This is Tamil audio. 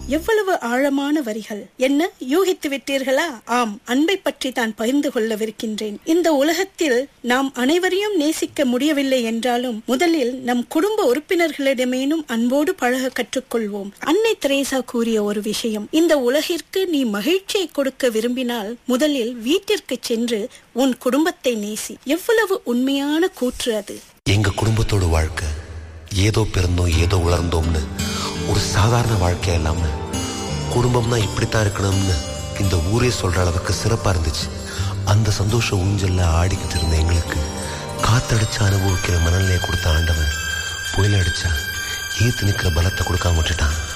எவ்வளவு ஆழமான வரிகள் என்ன யூகித்து விட்டீர்களா ஆம் அன்பை பற்றி தான் பகிர்ந்து கொள்ளவிருக்கின்றேன் இந்த உலகத்தில் நாம் அனைவரையும் நேசிக்க முடியவில்லை என்றாலும் முதலில் நம் குடும்ப உறுப்பினர்களிடமேனும் அன்போடு பழக கற்றுக்கொள்வோம் அன்னை தெரேசா கூறிய ஒரு விஷயம் இந்த உலகிற்கு நீ மகிழ்ச்சியை கொடுக்க விரும்பினால் முதலில் வீட்டிற்கு சென்று உன் குடும்பத்தை நேசி எவ்வளவு உண்மையான கூற்று அது எங்க குடும்பத்தோட வாழ்க்கை ஏதோ பிறந்தோம் ஏதோ உலர்ந்தோம்னு ஒரு சாதாரண வாழ்க்கையா இல்லாம குடும்பம்னா இப்படித்தான் இருக்கணும்னு இந்த ஊரே சொல்ற அளவுக்கு சிறப்பா இருந்துச்சு அந்த சந்தோஷ ஊஞ்சல்ல ஆடிக்கிட்டு இருந்த எங்களுக்கு காத்தடிச்சு அனுபவிக்கிற மனநிலையை கொடுத்த ஆண்டவன் புயல் அடிச்சா ஏத்து நிக்கிற பலத்தை கொடுக்காம விட்டுட்டான்